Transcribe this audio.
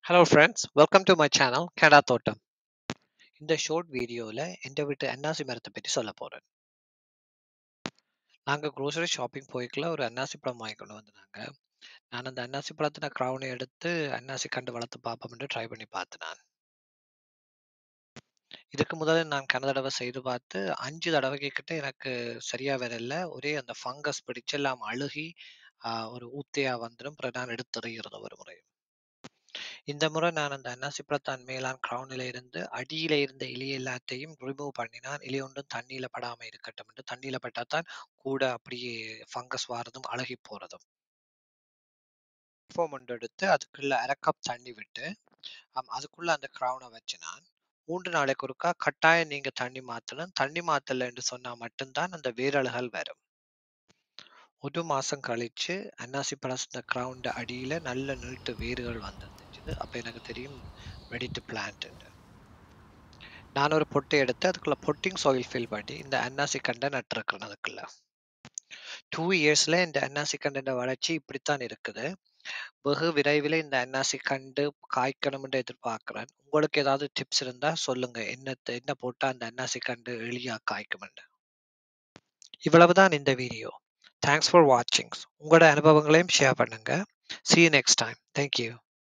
hello friends welcome to my channel Canada தோட்டம் இந்த short வீடியோவில் எந்த வீட்டு அன்னாசி மரத்தை பற்றி சொல்ல போகிறேன் நாங்கள் க்ரோசரி ஷாப்பிங் போய்க்குள்ள ஒரு அன்னாசி பழம் வாங்கி கொண்டு வந்தாங்க நான் அந்த அன்னாசி பழத்தின க்ரௌனை எடுத்து அன்னாசி கண்டு வளர்த்து பார்ப்போம்னு ட்ரை பண்ணி பார்த்தேன் நான் இதுக்கு முதல்ல நான் கன தடவை செய்து பார்த்து அஞ்சு தடவை கிட்ட எனக்கு சரியா வரல ஒரே அந்த ஃபங்கஸ் பிடிச்சு எல்லாம் அழுகி ஆஹ், ஒரு ஊத்தையா வந்துடும் பிறகு நான் எடுத்துறைகிறது ஒரு முறை இந்த முறை நான் அந்த அன்னாசி பழத்தான் மேலான் கிரவுனில இருந்து அடியில இருந்த இலி எல்லாத்தையும் ரிமூவ் பண்ணினான் இலி ஒன்றும் தண்ணியில படாம இருக்கட்டும் என்று தண்ணியில பட்டாதான் கூட அப்படியே ஃபங்கஸ் வாரதும் அழுகி போறதும் ஃபோம் ஒன்று எடுத்து அதுக்குள்ள அரை கப் தண்ணி விட்டு ஆம், அதுக்குள்ள அந்த கிரவுனை வச்சு நான் மூன்று நாளைக்கு ஒருக்கா கட்டாயம் நீங்க தண்ணி மாத்தணும் தண்ணி மாத்தல என்று சொன்னா மட்டும்தான் அந்த வேரல்கள் வரும் ஒரு மாசம் கழிச்சு அன்னாசி பழம் கிரவுண்ட் அடியில நல்ல நீட்டு வேர்கள் வந்துருந்துச்சு அப்ப எனக்கு தெரியும் ரெடி டு பிளான்ட் நான் ஒரு பொட்டை எடுத்து அதுக்குள்ள பொட்டிங் சாயில் ஃபில் பண்ணி இந்த அன்னாசி கண்டை நட்டிருக்கிறேன் அதுக்குள்ள டூ இயர்ஸ்ல இந்த அன்னாசி கண்டின் வளர்ச்சி இப்படித்தான் இருக்குது வெகு விரைவில் இந்த அன்னாசி கண்டு காய்க்கணும்னு எதிர்பார்க்கிறேன் உங்களுக்கு ஏதாவது டிப்ஸ் இருந்தா சொல்லுங்க என்ன என்ன போட்டா அந்த அன்னாசி கண்டு எளியா காய்க்குமெண்டு இவ்வளவுதான் இந்த வீடியோ தேங்க்ஸ் ஃபார் வாட்சிங் உங்களோட அனுபவங்களையும் ஷேர் பண்ணுங்க see you next time thank you